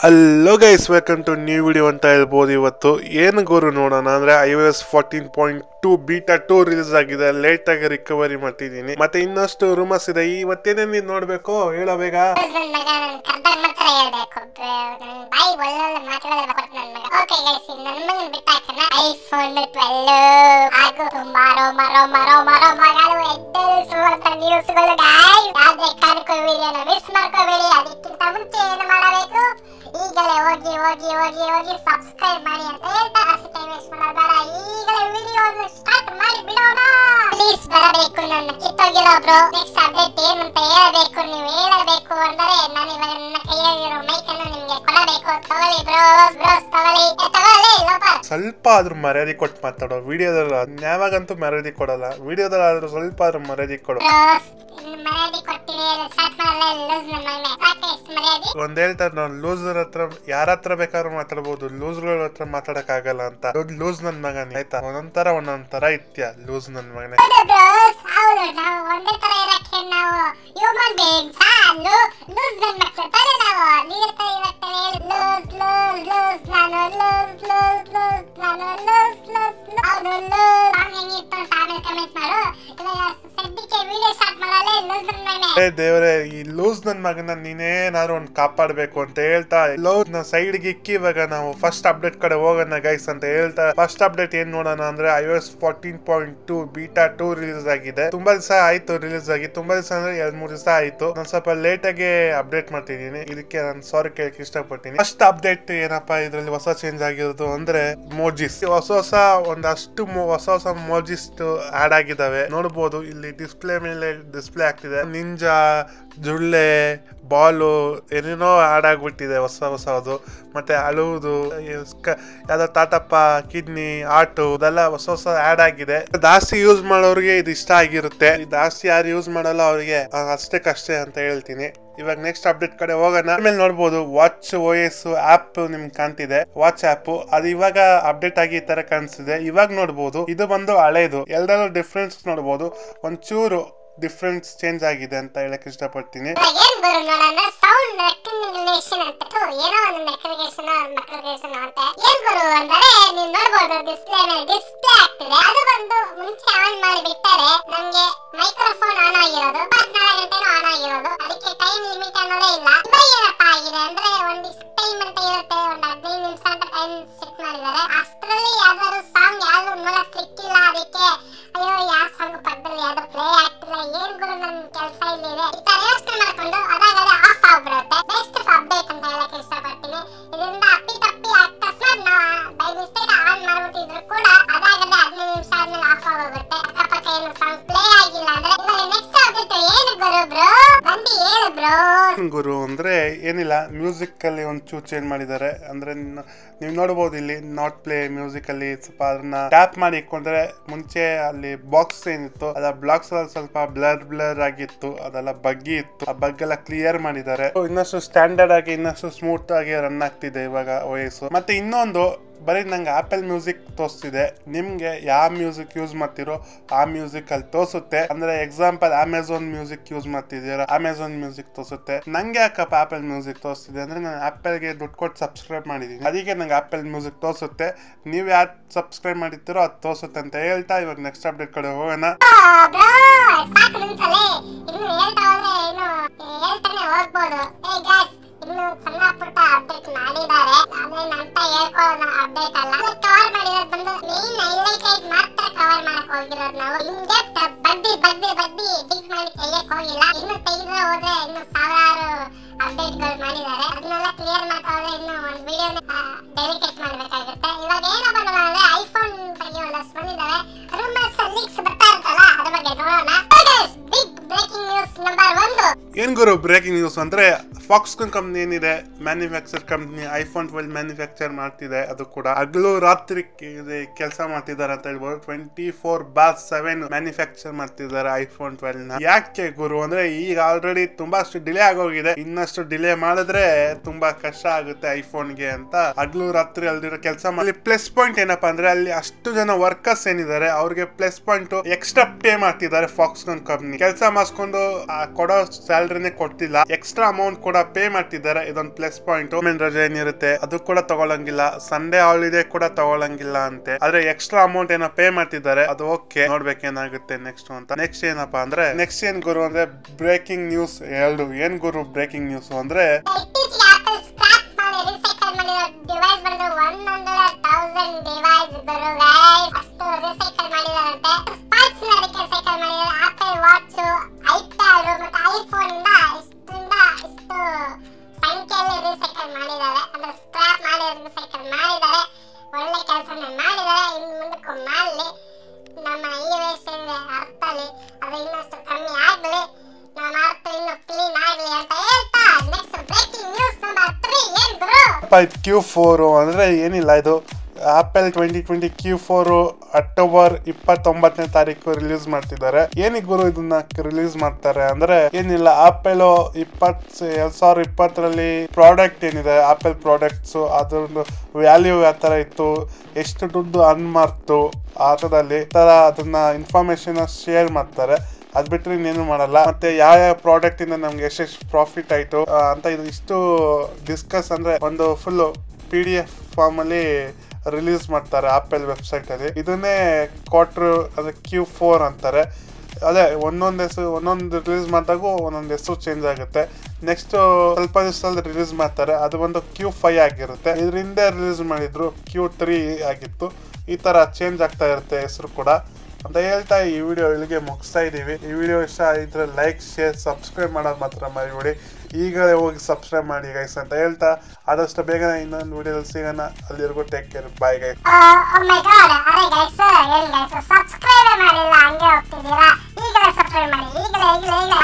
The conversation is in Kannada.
hello guys welcome to new video ಅಂತ ಹೇಳ್ಬೋದು ಇವತ್ತು ಏನು ಗುರು ನೋಡೋಣ ಅಂದ್ರೆ iOS fourteen point two beta two release ಆಗಿದೆ ಲೇಟ್ ಆಗಿ ರಿಕವರಿ ಮಾಡ್ತಿದ್ದೀನಿ ಮತ್ತೆ ಇನ್ನಷ್ಟು ರೂಮರ್ಸ್ ಇದೆ ಇವತ್ತೇನೇನು ನೀನ್ ನೋಡ್ಬೇಕು ಹೇಳೋ ಬೇಗ ನನ್ ಮಗ ನನ್ ಕರ್ದಾಗ ಮಾತ್ರ ಹೇಳ್ಬೇಕು ನನ್ ಬಾಯಿ ಒಳ್ಳೊಳ್ಳೆ ಮಾತುಗಳೆಲ್ಲ ಕೊಟ್ಟು ನನ್ ಮಗ ಓಕೆ ಗೈಸ್ ನನ್ ಮಗನ್ ಬಿಟ್ಟಾಕನ ಐಫೋನ್ ಟ್ವೆಲ್ ಹಾಗೂ ತುಂಬಾ ರೋಮ ರೋಮ ರೋಮ ರೋಮಗಳು ಎದ್ದೇಳಿಸುವಂತ ನ್ಯೂಸ್ಗಳು ಗೈಸ್ ಯಾವ್ದೇ ಕಾರಣಕ್ಕೂ ವಿಡಿಯೋನ ಮಿಸ್ ಮಾಡ್ಕೋಬೇಡಿ ಅದಕ್ಕಿಂತ ಮುಂಚೆ ಏನು ಮಾಡಬೇಕು ಈಗಲೇ ಹೋಗಿ ಹೋಗಿ ಹೋಗಿ ಹೋಗಿ ಸಬ್ಸ್ಕ್ರೈಬ್ ಮಾಡಿ ಅಂತ ಹೇಳ್ತಾ ಜಾಸ್ತಿ ಟೈಮ್ ವೇಸ್ಟ್ ಮಾಡೋದು ಬೇಡ ಈಗಲೇ ವಿಡಿಯೋ ಸ್ಟಾರ್ಟ್ ಮಾಡಿ ಬಿಡೋಣ ಪ್ಲೀಸ್ ಬರಬೇಕು ನನ್ನ ಕಿತ್ತೋಗಿರೋ ಬ್ರೋ ನೆಕ್ಸ್ಟ್ ಅಪ್ಡೇಟ್ ಏನಂತ ಹೇಳಬೇಕು ನೀವು ಹೇಳಬೇಕು ಅಂದರೆ ನಾನು ಇವಾಗ ನನ್ನ ಕೈಯಲ್ಲಿರೋ ಮೈಕ್ ಅನ್ನು ನಿಮ್ಗೆ ಕೊಡಬೇಕು ತಗೊಳ್ಳಿ ಬ್ರೋಸ್ ಬ್ರೋಸ್ ತಗೊಳ್ಳಿ ಏ, ತಗೊಳ್ಳಿ ಲೋಪರ್ ಸ್ವಲ್ಪ ಆದ್ರೂ ಮರ್ಯಾದೆ ಕೊಟ್ಟು ಮಾತಾಡೋ ವಿಡಿಯೋದಲ್ಲಿ ಯಾವಾಗಂತೂ ಮರ್ಯಾದೆ ಕೊಡಲ್ಲ ವಿಡಿಯೋದಲ್ಲಿ ಆದ್ರೂ ಸ್ವಲ್ಪ ಆದ್ರೂ ಮರ್ಯಾದೆ ಕೊಡು ಬ್ರೋಸ್ ಮರ್ಯಾದೆ ಕೊಡ್ತೀನಿ ಸ್ಟಾರ್ಟ್ ಮಾಡಲ್ಲ ಲೂಸ್ ನನ್ನ ಮಗನೇ ಸಾಕೆ ಇಷ್ಟು ಮರ್ಯಾದೆ ಒಂದ್ ಹೇಳ್ತಾರೆ ನಾವು ಲೂಸರ್ ಹತ್ರ ಯಾರ ಹತ್ರ ಬೇಕಾದ್ರೂ ಮಾತಾಡ್ಬೋದು ಲೂಸ್ಗಳ ಹತ್ರ ಮಾತಾಡಕ್ ಆಗಲ್ಲ ಅಂತ ಲೂಸ್ ನನ್ ಮಗನೇ ಆಯ್ತಾ ಒಂದೊಂದ್ ತರ ಒಂದೊಂದ್ ತರ ಇತ್ಯ ಲೂಸ್ ನನ್ ಮಗನೇ ಹೌದು ಬ್ರೋಸ್ ಹೌದು ನಾವು ಒಂದೇ ತರ ಇರಕ್ಕೆ ನಾವು ಹ್ಯೂಮನ್ ಬೀಯಿಂಗ್ಸ್ ಲೂಸ್ ನನ್ನ ಮಕ್ಕಳು ತಾನೇ ನಾವು ನೀರ್ ತರ ಇರಕ್ಕೆ ಲೂಸ್ ಲೂಸ್ ಲೂಸ್ ನಾನು ಲೂಸ್ ಲೂಸ್ ಲೂಸ್ ನಾನು ಲೂಸ್ ಲೂಸ್ ಹೌದು ಲೂಸ್ ಸಾಂಗ್ ಹೆಂಗಿತ್ತು ಅಂತ ಆಮೇಲೆ ಕಮೆಂಟ್ ಮಾಡು ಇವಾಗ ಸದ್ಯಕ್ಕೆ ವಿಡಿಯೋ ಸ್ಟಾರ್ಟ್ ಮಾಡಲ್ಲ ಲೂಸ್ ನನ್ನ ಮಗನೇ ಏ ದೇವ್ರೆ ಈ ಲೂಸ್ ನನ್ ಮಗನ ನೀನೇನಾದ್ರು ಒಂದ್ ಕಾಪಾಡ್ಬೇಕು ಅಂತ ಹೇಳ್ತಾ ಲೂಸ್ ನ ಸೈಡ್ ಇಕ್ಕಿ ಇವಾಗ ನಾವು ಫಸ್ಟ್ ಅಪ್ಡೇಟ್ ಕಡೆ ಹೋಗೋಣ ಗೈಸ್ ಅಂತ ಹೇಳ್ತಾ ಫಸ್ಟ್ ಅಪ್ಡೇಟ್ ಏನ್ ನೋಡೋಣ ಅಂದ್ರೆ iOS fourteen point two beta two release ಆಗಿದೆ ತುಂಬಾ ದಿವಸ ಆಯ್ತು ರಿಲೀಸ್ ಆಗಿ ತುಂಬಾ ದಿವಸ ಅಂದ್ರೆ ಎರಡ್ ಮೂರ್ ದಿವಸ ಆಯ್ತು ನಾನು ಸ್ವಲ್ಪ ಲೇಟ್ ಆಗಿ ಅಪ್ಡೇಟ್ ಮಾಡ್ತಿದ್ದೀನಿ ಇದಕ್ಕೆ ನಾನು ಸಾರಿ ಕೇಳಕ್ ಇಷ್ಟಪಡ್ತೀನಿ ಫಸ್ಟ್ ಅಪ್ಡೇಟ್ ಏನಪ್ಪಾ ಇದ್ರಲ್ಲಿ ಹೊಸ ಚೇಂಜ್ ಆಗಿರೋದು ಅಂದ್ರೆ ಮೋಜಿಸ್ ಹೊಸ ಹೊಸ ಒಂದಷ್ಟು ಮೊ- ಹೊಸ ಹೊಸ ಮೋಜಿಸ್ ಆಡ್ ಆಗಿದಾವೆ ನೋಡ್ಬೋದು ಇಲ್ಲಿ ಡಿಸ್ಪ್ಲೇ ಮೇಲೆ ಡಿಸ್ಪ್ಲೇ ಆಗ್ತಿದೆ ನಿಂಜಾ ಜುಳ್ಳೆ ಬಾಲು ಏನೇನೋ ಆಡ್ ಆಗ್ಬಿಟ್ಟಿದೆ ಹೊಸ ಹೊಸದು ಮತ್ತೆ ಅಳುವುದು ಯಾವ್ದೋ ತಾಟಪ್ಪ ಕಿಡ್ನಿ ಆಟು ಇದೆಲ್ಲ ಹೊಸ ಹೊಸ ಆಡ್ ಆಗಿದೆ ಜಾಸ್ತಿ ಯೂಸ್ ಮಾಡೋರಿಗೆ ಇದು ಇಷ್ಟ ಆಗಿರುತ್ತೆ ಜಾಸ್ತಿ ಯಾರು ಯೂಸ್ ಮಾಡಲ್ಲ ಅವರಿಗೆ ಅಷ್ಟಕ್ಕಷ್ಟೇ ಅಂತ ಹೇಳ್ತೀನಿ ಇವಾಗ ನೆಕ್ಸ್ಟ್ ಅಪ್ಡೇಟ್ ಕಡೆ ಹೋಗೋಣ ಆಮೇಲೆ ನೋಡ್ಬೋದು ವಾಚ್ ಓ ಎಸ್ ಆಪ್ ನಿಮ್ಗೆ ಕಾಣ್ತಿದೆ ವಾಚ್ ಆಪ್ ಅದು ಇವಾಗ ಅಪ್ಡೇಟ್ ಆಗಿ ಈ ತರ ಕಾಣಿಸ್ತಿದೆ ಇವಾಗ ನೋಡ್ಬೋದು ಇದು ಬಂದು ಹಳೇದು ಎಲ್ಲರಲ್ಲೂ ಡಿಫ್ರೆನ್ಸ್ ನೋಡ್ಬೋದು ಒಂಚೂರು ಡಿಫ್ರೆನ್ಸ್ ಚೇಂಜ್ ಆಗಿದೆ ಅಂತ ಹೇಳಕ್ ಇಷ್ಟಪಡ್ತೀನಿ ಇವಾಗ ಏನ್ ಬರು ನೋಡೋಣ ಸೌಂಡ್ ರೆಕಗ್ನಿಷನ್ ಅಂತ ಥು, ಏನೋ ಒಂದು ರೆಕಗ್ನಿಷನ್ ಮೆಕ್ರಿಗೇಷನ್ ಅಂತ ಏನ್ ಬರು ಅಂದರೆ ನೀವು ನೋಡಬಹುದು ಡಿಸ್ಪ್ಲೇ ಮೇಲೆ ಡಿಸ್ಪ್ಲೇ ಆಗ್ತಿದೆ ಅದು ಬಂದು ಮುಂಚೆ ಆನ್ ಮಾಡಿ ಬಿಟ್ಟರೆ ನಮ್ಗೆ ಮೈಕ್ರೋಫೋನ್ ಆನ್ ಆಗಿರೋದು ಇಪ್ಪತ್ನಾಲ್ಕು ಗಂಟೆನೂ ಆನ್ ಆಗಿರೋದು ಅದಕ್ಕೆ ಟೈಮ್ ಲಿಮಿಟ್ ಅನ್ನೋದೇ ಇಲ್ಲ ಇವಾಗ ಏನಪ್ಪ ಆಗಿದೆ ಅಂದ್ರೆ ಒಂದಿಷ್ಟು ಟೈಮ್ ಅಂತ ಇರುತ್ತೆ ಒಂದು ಹದಿನೈದು ನಿಮಿಷ ಅಂತ ಟೈಮ್ ಸೆಟ್ ಮಾಡಿದ್ದಾರೆ ಅಷ್ಟರಲ್ಲಿ ಯಾವ್ದಾದ್ರು ಸಾಂಗ್ ಯಾವ್ದು ನೋಡಕ್ ಸಿಕ್ಕಿಲ್ಲ ಅದಕ್ಕೆ ಅಯ್ಯೋ ಯಾವ ಸಾಂಗ್ ಪಕ್ಕದಲ್ಲಿ ಯಾವ್ದು ಪ್ಲೇ ಆಗ್ತಿಲ್ಲ ಏನ್ ಗುರು ನನ್ ಕೆಲಸ ಇಲ್ಲಿದೆ ಈ ತರ ಯೋಚನೆ ಮಾಡ್ಕೊಂಡು ಅದಾಗದೆ ಆಫ್ ಆಗ್ಬಿಡುತ್ತೆ ಬೆಸ್ಟ್ ಅಪ್ಡೇಟ್ ಅಂತ ಹೇಳಕ್ ಇಷ್ಟಪಡ್ತೀನಿ ಇದರಿಂದ ಅಪ್ಪಿ ತಪ್ಪಿ ಅಕಸ್ಮಾತ್ ನಾವು ಬೈ ಮಿಸ್ಟೇಕ್ ಆನ್ ಮಾಡ್ಬಿಟ್ಟಿದ್ರು ಕೂಡ ಅದಾಗದೆ ಹದಿನೈದು ನಿಮಿಷ ಆದ್ಮೇಲೆ ಆಫ್ ಆಗೋಗುತ್ತೆ ಅಕ್ಕಪಕ್ಕ ಏನು ಸಾಂಗ್ ಪ್ಲೇ ಆಗಿಲ್ಲ ಅಂದ್ರೆ ಇವಾಗ ನೆಕ್ಸ್ಟ್ ಅಪ್ಡೇಟ್ ಏನು ಗುರು ಬ್ರೋ ಬಂದು ಹೇಳು ಬ್ರೋ ಗುರು ಅಂದ್ರೆ ಏನಿಲ್ಲ ಮ್ಯೂಸಿಕ್ ಅಲ್ಲಿ ಒಂಚೂರು ಚೇಂಜ್ ಮಾಡಿದ್ದಾರೆ ಅಂದ್ರೆ ನ- ನೀವು ನೋಡಬಹುದು ಇಲ್ಲಿ ನಾಟ್ ಪ್ಲೇ ಮ್ಯೂಸಿಕ್ ಅಲ್ಲಿ ಸ್ವಲ್ಪ ಅದನ್ನ ಟ್ಯಾಪ್ ಮಾಡಿ ಇಟ್ಕೊಂಡ್ರೆ ಮುಂಚೆ ಅಲ್ಲಿ ಬಾಕ್ಸ್ ಏನಿತ್ತು ಅದ ಬ್ಲಾಕ್ಸ್ ಅಲ್ಲಿ ಸ್ವಲ್ಪ ಬ್ಲರ್ ಬ್ಲರ್ ಆಗಿತ್ತು ಅದೆಲ್ಲ ಬಗ್ಗಿ ಇತ್ತು ಆ ಬಗ್ ಎಲ್ಲ ಕ್ಲಿಯರ್ ಮಾಡಿದ್ದಾರೆ So, ಇನ್ನಷ್ಟು ಸ್ಟ್ಯಾಂಡರ್ಡ್ ಆಗಿ ಇನ್ನಷ್ಟು ಸ್ಮೂತ್ ಆಗಿ ರನ್ ಆಗ್ತಿದೆ ಇವಾಗ ಓಎಸ್ ಮತ್ತೆ ಇನ್ನೊಂದು ಬರೀ ನಂಗೆ ಆಪಲ್ ಮ್ಯೂಸಿಕ್ ತೋರಿಸ್ತಿದೆ ನಿಮ್ಗೆ ಯಾವ ಮ್ಯೂಸಿಕ್ ಯೂಸ್ ಮಾಡ್ತಿರೋ ಆ ಮ್ಯೂಸಿಕ್ ಅಲ್ಲಿ ತೋರಿಸುತ್ತೆ ಅಂದ್ರೆ ಎಕ್ಸಾಂಪಲ್ ಅಮೆಝಾನ್ ಮ್ಯೂಸಿಕ್ ಯೂಸ್ ಮಾಡ್ತಿದ್ದೀರಾ ಅಮೆಝಾನ್ ಮ್ಯೂಸಿಕ್ ತೋರಿಸುತ್ತೆ ನಂಗೆ ಯಾಕಪ್ಪ ಆಪಲ್ ಮ್ಯೂಸಿಕ್ ತೋರಿಸ್ತಿದೆ ಅಂದ್ರೆ ನಾನು ಆಪಲ್ಗೆ ದುಡ್ಡು ಕೊಟ್ಟು ಸಬ್ಸ್ಕ್ರೈಬ್ ಮಾಡಿದ್ದೀನಿ ಅದಕ್ಕೆ ನಂಗೆ ಆಪಲ್ ಮ್ಯೂಸಿಕ್ ತೋರಿಸುತ್ತೆ ನೀವು ಯಾರು ಸಬ್ಸ್ಕ್ರೈಬ್ ಮಾಡಿರ್ತೀರೋ ಅದು ತೋರಿಸುತ್ತೆ ಅಂತ ಹೇಳ್ತಾ ಇವಾಗ ನೆಕ್ಸ್ಟ್ ಅಪ್ಡೇಟ್ ಕಡೆ ಹೋಗೋಣ ಬ್ರೋ ಸಾಕು ನಿಲ್ಸಲೇ ಇನ್ನು ಹೇಳ್ತಾ ಹೋದ್ರೆ ಇನ್ನು ಹೇಳ್ತಾನೆ ಹೋಗ್ಬೋದು ಏ ಗಾಯ್ಸ್ ಇನ್ನು ಸಣ್ಣ ಪುಟ್ಟ ಅಪ್ಡೇಟ್ ಮಾಡಿದ್ದಾರೆ ಅದೇನ್ ಅಂತ ಹೇಳ್ಕೊಳ್ಳೋಣ ಅಪ್ಡೇಟ್ ಅಲ್ಲ ಕವರ್ ಮಾಡಿರೋದು ಬಂದು ಮೇನ್ ಹೈಲೈಟ್ ಆಗಿ ಮಾತ್ರ ಕವರ್ ಮಾಡಕ್ ಹೋಗಿರೋದು ನಾವು ಹಿಂಗೆ ಬಡ್ಡಿ ಬಡ್ಡಿ ಬಡ್ಡಿ ಡಿಗ್ ಮಾಡಿ ತೆಗಿಯಕ್ ಹೋಗಿಲ್ಲ ಇನ್ನು ತೆಗೆದ್ರೆ ಹೋದ್ರೆ ಇನ್ನು ಸಾವಿರಾರು ಅಪ್ಡೇಟ್ ಗಳು ಮಾಡಿದ್ದಾರೆ ಅದನ್ನೆಲ್ಲ ಕ್ಲಿಯರ್ ಮಾಡ್ತಾ ಹೋದ್ರೆ ಇನ್ನು ಒಂದು ವಿಡಿಯೋ ಡೆಲಿಕೇಟ್ ಮಾಡ್ಬೇಕಾಗುತ್ತೆ ಇವಾಗ ಏನಪ್ಪ ಅಂದ್ರೆ ಐಫೋನ್ ಬಗ್ಗೆ ಒಂದಷ್ಟು ಬಂದಿದ್ದಾವೆ ರೂಮರ್ಸ್ ಲೀಕ್ಸ್ ಬರ್ತಾ ಇರುತ್ತಲ್ಲ ಅದ್ರ ಬಗ್ಗೆ ನೋಡೋಣ ಬಿಗ್ ಬ್ರೇಕಿಂಗ್ ನ್ಯೂಸ್ ನಂಬರ್ ಒಂದು ಏನ್ ಗುರು ಬ್ರೇಕಿಂಗ್ ನ್ಯೂಸ್ ಅಂದ್ರೆ ಫಾಕ್ಸ್ಕಾನ್ ಕಂಪ್ನಿ ಏನಿದೆ manufacture company iPhone twelve manufacture ಮಾಡ್ತಿದೆ ಅದು ಕೂಡ ಹಗಲು ರಾತ್ರಿ ಕೆಲಸ ಮಾಡ್ತಿದ್ದಾರೆ ಅಂತ ಹೇಳ್ಬೋದು twenty four by seven manufacture ಮಾಡ್ತಿದ್ದಾರೆ ಐಫೋನ್ ಟ್ವೆಲ್ ನ ಯಾಕೆ ಗುರು ಅಂದ್ರೆ ಈಗ ಆಲ್ರೆಡಿ ತುಂಬಾ ಅಷ್ಟು ಡಿಲೇ ಆಗೋಗಿದೆ ಇನ್ನಷ್ಟು ಡಿಲೇ ಮಾಡಿದ್ರೆ ತುಂಬಾ ಕಷ್ಟ ಆಗುತ್ತೆ ಐಫೋನ್ಗೆ ಅಂತ ಹಗಲು ರಾತ್ರಿ ಅಲ್ದಿರೋ ಕೆಲಸ ಮಾಡಿ ಪ್ಲಸ್ ಪಾಯಿಂಟ್ ಏನಪ್ಪಾ ಅಂದ್ರೆ ಅಲ್ಲಿ ಅಷ್ಟು ಜನ ವರ್ಕರ್ಸ್ ಏನಿದ್ದಾರೆ ಅವ್ರಿಗೆ ಪ್ಲಸ್ ಪಾಯಿಂಟ್ ಎಕ್ಸ್ಟ್ರಾ ಪೇ ಮಾಡ್ತಿದ್ದಾರೆ ಫಾಕ್ಸ್ಕಾನ್ ಕಂಪ್ನಿ ಕೆಲಸ ಮಾಡಿಸ್ಕೊಂಡು ಆ ಕೊಡೋ ಸ್ಯಾಲ್ರಿನೇ ಕೊಡ್ತಿಲ್ಲ ಎಕ್ಸ್ಟ್ರಾ ಅಮೌಂಟ್ ಕೂಡ ಪೇ ಮಾಡ್ತಿದ್ದಾರೆ ಇದೊಂದು ಪ್ಲಸ್ ಪಾಯಿಂಟ್ ಗೌರ್ಮೆಂಟ್ ರಜೆ ಏನಿರುತ್ತೆ ಅದು ಕೂಡ ತಗೊಳಂಗಿಲ್ಲ ಸಂಡೇ ಹಾಲಿಡೇ ಕೂಡ ತಗೊಳಂಗಿಲ್ಲ ಅಂತೆ ಆದ್ರೆ ಎಕ್ಸ್ಟ್ರಾ ಅಮೌಂಟ್ ಏನೋ ಪೇ ಮಾಡ್ತಿದ್ದಾರೆ ಅದು ಓಕೆ ನೋಡ್ಬೇಕೇನಾಗುತ್ತೆ ನೆಕ್ಸ್ಟ್ ಅಂತ ನೆಕ್ಸ್ಟ್ ಏನಪ್ಪಾ ಅಂದ್ರೆ ನೆಕ್ಸ್ಟ್ ಏನ್ ಗುರು ಅಂದ್ರೆ ಬ್ರೇಕಿಂಗ್ ನ್ಯೂಸ್ ಎರಡು ಏನ್ ಗುರು ಬ್ರೇಕಿಂಗ್ ನ್ಯೂಸ್ ಅಂದ್ರೆ ಇತ್ತೀಚೆಗೆ ಆಪಲ್ ಸ್ಕ್ರಾಪ್ ಮಾಡಿ ರೀಸೈಕಲ್ ಮಾಡಿರೋ ಡಿವೈಸ್ ಬಂದು ಒನ್ ಹಂಡ್ರೆಡ್ ತೌಸಂಡ್ ಡಿವೈಸ್ ಗುರು ಗೈಸ್ ಅಷ್ಟು ರೀಸೈಕಲ್ ಮಾಡಿದಾರಂತೆ ಸ್ಪಾರ್ಕ್ಸ್ ನ ರೀಸೈಕಲ್ ಮಾಡಿದ್ದಾರೆ ಆಪಲ್ ವಾಚ್ ಐಪ್ಯಾಡ್ ಮತ್ತೆ ಐಫೋನ್ ಇಂದ ಇಷ್ಟರಿಂದ ಇಷ್ಟು ಸಂಖ್ಯೆಯಲ್ಲಿ ರೀಸೈಕಲ್ ಮಾಡಿದ್ದಾರೆ ಅಂದ್ರೆ ಸ್ಕ್ರಾಪ್ ಮಾಡಿ ರೀಸೈಕಲ್ ಮಾಡಿದ್ದಾರೆ ಒಳ್ಳೆ ಕೆಲಸನೇ ಮಾಡಿದ್ದಾರೆ ಇನ್ನು ಮುಂದಕ್ಕೂ ಮಾಡಲಿ ನಮ್ಮ ಈ ವಯಸ್ಸಿನ ಅರ್ಥಲಿ ಅದು ಇನ್ನಷ್ಟು ಕಮ್ಮಿ ಆಗ್ಲಿ ನಮ್ಮ ಅರ್ಥ ಇನ್ನು ಕ್ಲೀನ್ ಆಗ್ಲಿ ಅಂತ ಹೇಳ್ತಾ next breaking news number three ಏನ್ ಗುರು ಇದು ಕ್ಯೂ ಫೋರು ಅಂದ್ರೆ ಏನಿಲ್ಲ ಇದು Apple twenty twenty Q four October ಇಪ್ಪತ್ತೊಂಬತ್ತನೇ ತಾರೀಕು ರಿಲೀಸ್ ಮಾಡ್ತಿದ್ದಾರೆ ಏನಿಗೆ ಗುರು ಇದನ್ನ ರಿಲೀಸ್ ಮಾಡ್ತಾರೆ ಅಂದ್ರೆ ಏನಿಲ್ಲ ಆಪಲ್ ಇಪ್ಪತ್ ಎರಡ್ ಸಾವಿರದ ಇಪ್ಪತ್ತರಲ್ಲಿ ಪ್ರಾಡಕ್ಟ್ ಏನಿದೆ ಆಪಲ್ ಪ್ರಾಡಕ್ಟ್ಸ್ ಅದ್ರದ್ದು ವ್ಯಾಲ್ಯೂ ಯಾವ ತರ ಇತ್ತು ಎಷ್ಟು ದುಡ್ಡು ಅರ್ನ್ ಮಾಡ್ತು ಆಟದಲ್ಲಿ ತರ ಅದನ್ನ ಇನ್ಫಾರ್ಮೇಶನ್ ಶೇರ್ ಮಾಡ್ತಾರೆ ಅದ್ ಬಿಟ್ರೆ ಇನ್ನೇನು ಮಾಡಲ್ಲ ಮತ್ತೆ ಯಾವ ಯಾವ ಪ್ರಾಡಕ್ಟ್ ಇಂದ ನಮ್ಗೆ ಎಷ್ಟೆಷ್ಟು ಪ್ರಾಫಿಟ್ ಆಯ್ತು ಆ, ಅಂತ ಇದು ಇಷ್ಟು ಡಿಸ್ಕಸ್ ಅಂದ್ರೆ ಒಂದು full P D F form ಅಲ್ಲಿ ರಿಲೀಸ್ ಮಾಡ್ತಾರೆ ಆಪಲ್ ವೆಬ್ಸೈಟ್ ಅಲ್ಲಿ ಇದನ್ನೇ ಕ್ವಾರ್ಟರ್ ಅದೇ ಕ್ಯೂ ಫೋರ್ ಅಂತಾರೆ ಅದೇ ಒಂದೊಂದು ಹೆಸರು ಒಂದೊಂದು ರಿಲೀಸ್ ಮಾಡಿದಾಗೂ ಒಂದೊಂದು ಹೆಸರು ಚೇಂಜ್ ಆಗುತ್ತೆ ನೆಕ್ಸ್ಟ್ ಸ್ವಲ್ಪ ದಿವಸದಲ್ಲಿ ರಿಲೀಸ್ ಮಾಡ್ತಾರೆ ಅದು ಒಂದು ಕ್ಯೂ ಫೈ ಆಗಿರುತ್ತೆ ಇದರಿಂದ ರಿಲೀಸ್ ಮಾಡಿದ್ರು ಕ್ಯೂ ತ್ರೀ ಆಗಿತ್ತು ಈ ತರ ಚೇಂಜ್ ಆಗ್ತಾ ಇರುತ್ತೆ ಹೆಸರು ಕೂಡ ಅಂತ ಹೇಳ್ತಾ ಈ ವಿಡಿಯೋ ಇಲ್ಲಿಗೆ ಮುಗಿಸ್ತಾ ಇದೀವಿ ಈ ವಿಡಿಯೋ ಇಷ್ಟ ಆಗಿದ್ರೆ ಲೈಕ್ ಶೇರ್ ಸಬ್ಸ್ಕ್ರೈಬ್ ಮಾಡೋದು ಮಾತ್ರ ಮರಿಬೇಡಿ ಈಗಲೇ ಹೋಗಿ ಸಬ್ಸ್ಕ್ರೈಬ್ ಮಾಡಿ ಗೈಸ್ ಅಂತ ಹೇಳ್ತಾ ಆದಷ್ಟು ಬೇಗನೆ ಇನ್ನೊಂದು ವಿಡಿಯೋದಲ್ಲಿ ಸಿಗೋಣ ಅಲ್ಲಿವರೆಗೂ take care bye guys oh my god ಅರೆ ಗೈಸ್ ಏನ್ ಗೈಸ್ ಸಬ್ಸ್ಕ್ರೈಬ್ ಮಾಡಿಲ್ಲ ಹಂಗೆ ಹೋಗ್ತಿದ್ದೀರಾ ಈಗಲೇ ಸಬ್ಸ್ಕ್ರೈಬ್ ಮಾಡಿ ಈಗಲೇ ಈಗಲೇ ಈಗಲೇ